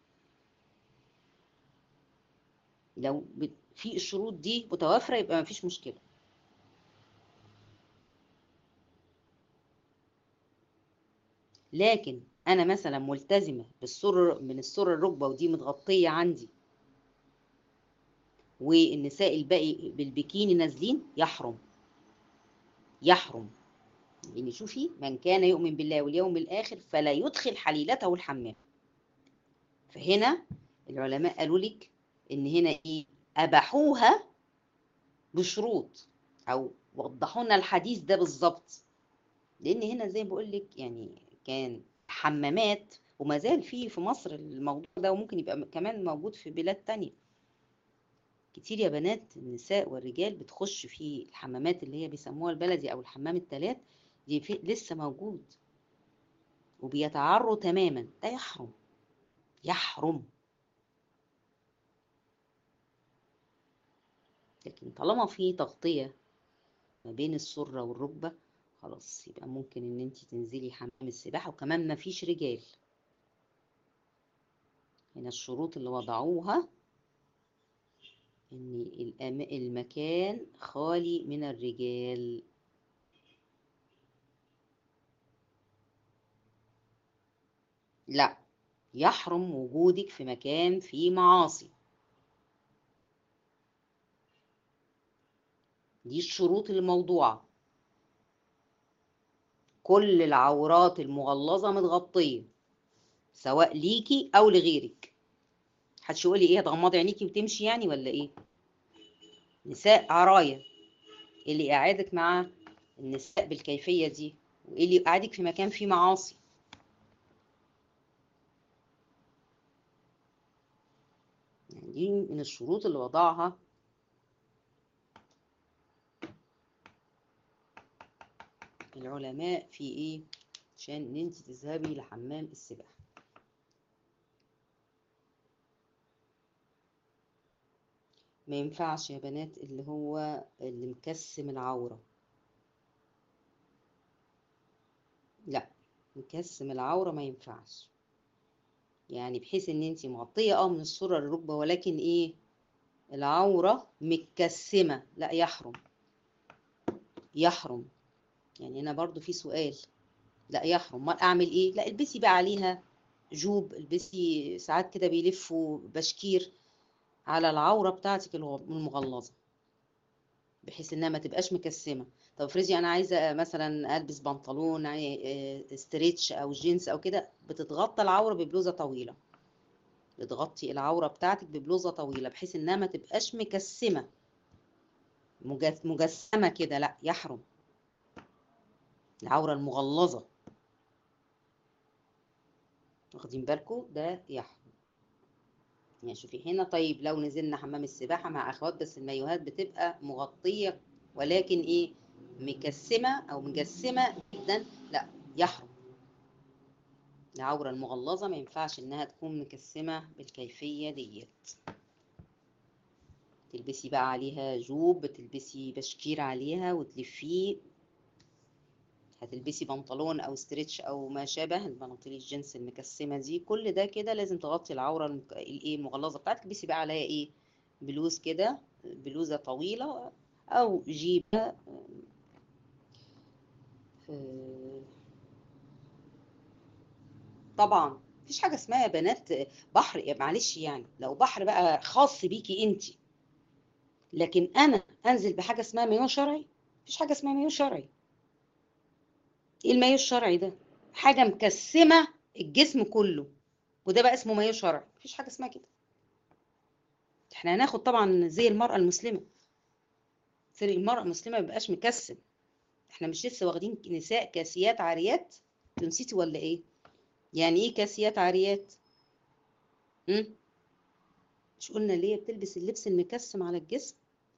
A: لو في الشروط دي متوافرة يبقى مفيش مشكلة لكن أنا مثلا ملتزمة بالسر من السرة الركبة ودي متغطية عندي والنساء الباقي بالبكيني نازلين يحرم يحرم يعني شوفي من كان يؤمن بالله واليوم الآخر فلا يدخل حليلته الحمام فهنا العلماء قالوا لك ان هنا ايه اباحوها بشروط او وضحوا لنا الحديث ده بالظبط لان هنا زي ما بقول لك يعني كان حمامات وما زال في في مصر الموضوع ده وممكن يبقى كمان موجود في بلاد تانية كتير يا بنات النساء والرجال بتخش في الحمامات اللي هي بيسموها البلدي او الحمام التلات دي في لسه موجود وبيتعروا تماما ده يحرم يحرم لكن طالما في تغطية ما بين السرة والركبة خلاص يبقى ممكن ان انت تنزلي حمام السباحة وكمان ما فيش رجال هنا الشروط اللي وضعوها ان المكان خالي من الرجال لا يحرم وجودك في مكان فيه معاصي دي الشروط الموضوعة كل العورات المغلظة متغطية سواء ليكي أو لغيرك محدش يقول لي ايه هتغمضي عينيكي وتمشي يعني ولا ايه نساء عرايا اللي قاعدك مع النساء بالكيفية دي وايه اللي قاعدك في مكان فيه معاصي يعني دي من الشروط اللي وضعها العلماء في ايه عشان ان انت تذهبي لحمام السباحه ما ينفعش يا بنات اللي هو اللي مكسم العوره لا مكسم العورة ما ينفعش يعني بحيث ان انت مغطية اه من السرة للركبة ولكن ايه العورة متكسمة لا يحرم يحرم يعني هنا برضو في سؤال لا يحرم ما اعمل ايه لا البسي بقى عليها جوب البسي ساعات كده بيلفوا بشكير على العورة بتاعتك المغلظة بحيث انها ما تبقاش مكسمة طب افرضي انا عايزة مثلا البس بنطلون ستريتش او جينز او كده بتتغطى العورة ببلوزة طويلة بتغطي العورة بتاعتك ببلوزة طويلة بحيث انها ما تبقاش مكسمة مجسمة كده لا يحرم العورة المغلظة واخدين بالكم ده يحرم يعني شوفي هنا طيب لو نزلنا حمام السباحة مع أخوات بس المايوهات بتبقى مغطية ولكن إيه مكسمة أو مجسمة جدا لا يحرم العورة المغلظة ما ينفعش إنها تكون مكسمة بالكيفية ديت تلبسي بقى عليها جوب بتلبسي بشكير عليها وتلفيه هتلبسي بنطلون او ستريتش او ما شابه البناطيل الجنس المكسمه دي كل ده كده لازم تغطي العوره المك... الايه المغلظه بتاعتك تلبسي بقى عليها ايه بلوز كده بلوزه طويله او جيبه طبعا مفيش حاجه اسمها يا بنات بحر يا معلش يعني لو بحر بقى خاص بيكي انت لكن انا انزل بحاجه اسمها مايو شرعي مفيش حاجه اسمها مايو شرعي ايه المايو الشرعي ده حاجه مكسمه الجسم كله وده بقى اسمه مايو شرعي مفيش حاجه اسمها كده احنا هناخد طبعا زي المراه المسلمه زي المراه المسلمه ما بيبقاش مكسم احنا مش لسه واخدين نساء كاسيات عاريات نسيتي ولا ايه يعني ايه كاسيات عاريات امم مش قلنا ليه بتلبس اللبس المكسم على الجسم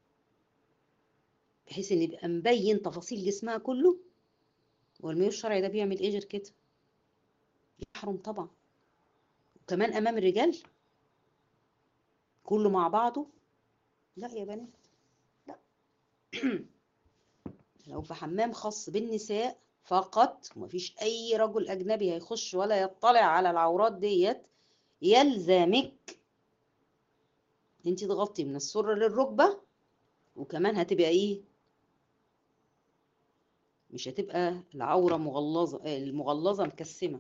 A: بحيث ان يبقى مبين تفاصيل جسمها كله والميول الشرعي ده بيعمل ايه غير كده يحرم طبعا وكمان امام الرجال كله مع بعضه لا يا بنات لا لو في حمام خاص بالنساء فقط ومفيش اي رجل اجنبي هيخش ولا يطلع على العورات ديت يلزمك انت تغطي من السره للركبه وكمان هتبقى ايه مش هتبقى العورة مغلظة المغلظة مكسمة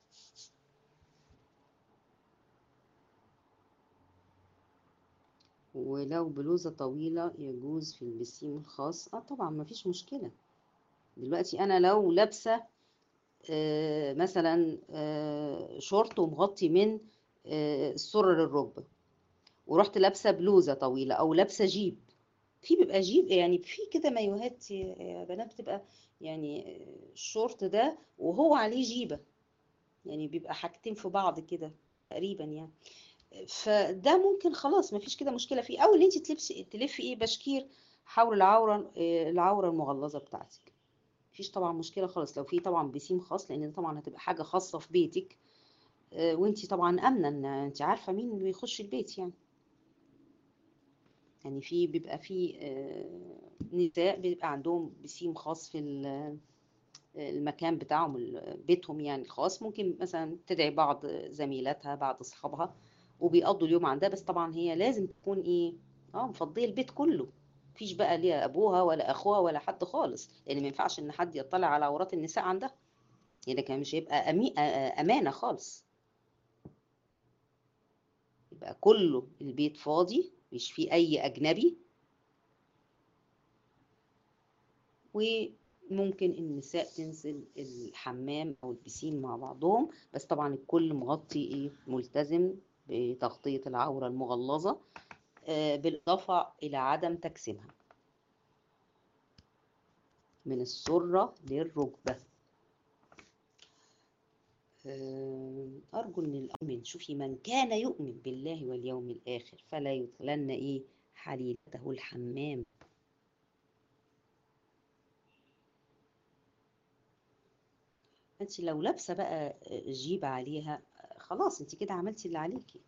A: ولو بلوزة طويلة يجوز في البسيم الخاص اه طبعا مفيش مشكلة دلوقتي انا لو لابسة آه مثلا آه شورت ومغطي من آه السرة للركبة ورحت لابسة بلوزة طويلة او لابسة جيب في بيبقى جيب يعني في كده مايوهات يا بنات بتبقى يعني الشورت ده وهو عليه جيبة يعني بيبقى حاجتين في بعض كده تقريبا يعني فده ممكن خلاص مفيش كده مشكلة فيه او اللي انت تلبسي تلفي ايه بشكير حول العورة العورة المغلظة بتاعتك مفيش طبعا مشكلة خالص لو في طبعا بسيم خاص لان طبعا هتبقى حاجة خاصة في بيتك وانت طبعا امنة ان انت عارفة مين اللي بيخش البيت يعني يعني في بيبقى في نساء بيبقى عندهم بسيم خاص في المكان بتاعهم بيتهم يعني الخاص ممكن مثلا تدعي بعض زميلاتها بعض اصحابها وبيقضوا اليوم عندها بس طبعا هي لازم تكون ايه اه مفضيه البيت كله مفيش بقى ليها ابوها ولا اخوها ولا حد خالص لان ما ينفعش ان حد يطلع على عورات النساء عندها يعني كان مش هيبقى أمي... امانه خالص يبقى كله البيت فاضي مش في اي اجنبي وممكن النساء تنزل الحمام او البسين مع بعضهم بس طبعا الكل مغطي ايه ملتزم بتغطية العورة المغلظة آه بالاضافة الى عدم تكسيمها من السرة للركبة أرجو إن الأمن شوفي من كان يؤمن بالله واليوم الآخر فلا يدخلن إيه حليلته الحمام أنت لو لابسة بقى جيب عليها خلاص أنت كده عملتي اللي عليكي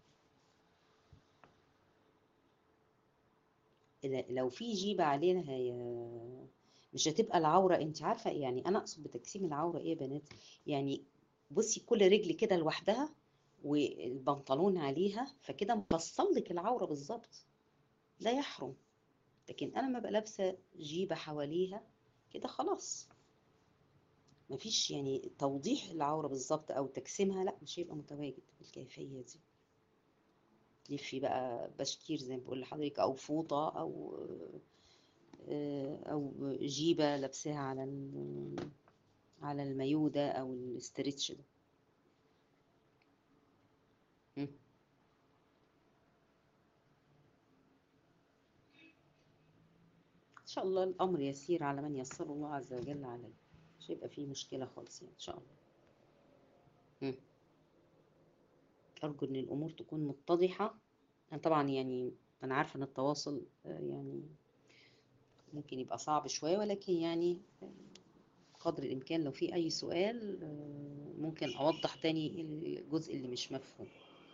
A: لو في جيبة عليها يا مش هتبقى العورة انت عارفة يعني انا اقصد بتجسيم العورة ايه يا بنات يعني بصي كل رجل كده لوحدها والبنطلون عليها فكده مبصل لك العورة بالظبط ده يحرم لكن انا ما بقى لابسة جيبة حواليها كده خلاص مفيش يعني توضيح العورة بالظبط او تجسيمها لا مش هيبقى متواجد بالكيفية دي لفي بقى بشكير زي ما بقول لحضرتك او فوطة او او جيبة لابساها على على المايو ده او الاسترتش ده ان شاء الله الامر يسير على من يسر الله عز وجل عليه مش هيبقى فيه مشكلة خالص يعني ان شاء الله مم. ارجو ان الامور تكون متضحة انا طبعا يعني انا عارفة ان التواصل يعني ممكن يبقى صعب شوية ولكن يعني قدر الامكان لو في اي سؤال ممكن اوضح تاني الجزء اللي مش مفهوم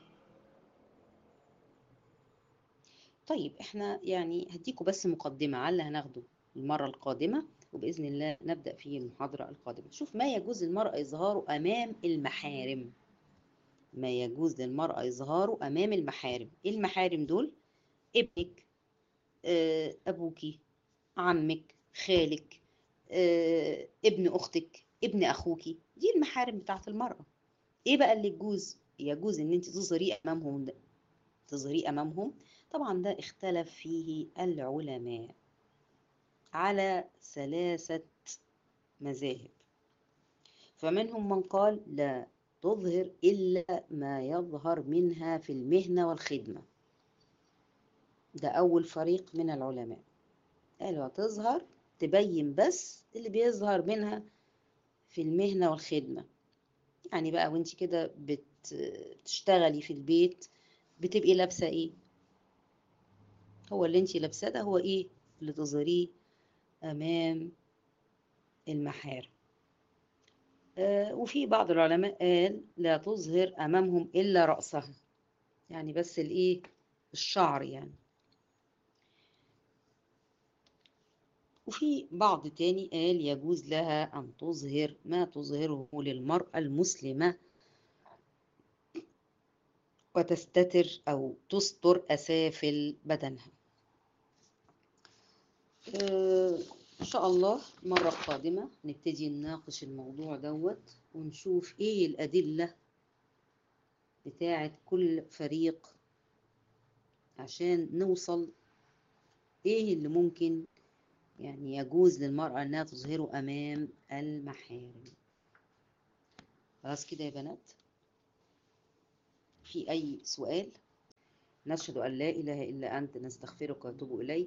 A: طيب احنا يعني هديكم بس مقدمة على اللي هناخده المرة القادمة وبإذن الله نبدأ في المحاضرة القادمة شوف ما يجوز للمرأة إظهاره أمام المحارم ما يجوز للمرأة إظهاره أمام المحارم إيه المحارم دول؟ ابنك أبوكي عمك خالك ابن أختك ابن أخوكي دي المحارم بتاعت المرأة إيه بقى اللي يجوز؟ يجوز إن أنت تظهريه أمامهم ده تظهريه أمامهم طبعا ده اختلف فيه العلماء على ثلاثة مذاهب فمنهم من قال لا تظهر إلا ما يظهر منها في المهنة والخدمة ده أول فريق من العلماء قالوا هتظهر تبين بس اللي بيظهر منها في المهنة والخدمة يعني بقى وانت كده بتشتغلي في البيت بتبقي لابسة ايه هو اللي انت لابساه ده هو ايه اللي تظهريه امام المحارم آه وفي بعض العلماء قال لا تظهر امامهم الا رأسها يعني بس الايه الشعر يعني وفي بعض تاني قال يجوز لها أن تظهر ما تظهره للمرأة المسلمة وتستتر أو تستر أسافل بدنها آه إن شاء الله مرة قادمة نبتدي نناقش الموضوع دوت ونشوف إيه الأدلة بتاعة كل فريق عشان نوصل إيه اللي ممكن يعني يجوز للمرأة أنها تظهره أمام المحارم خلاص كده يا بنات في أي سؤال نشهد أن لا إله إلا أنت نستغفرك ونتوب إليك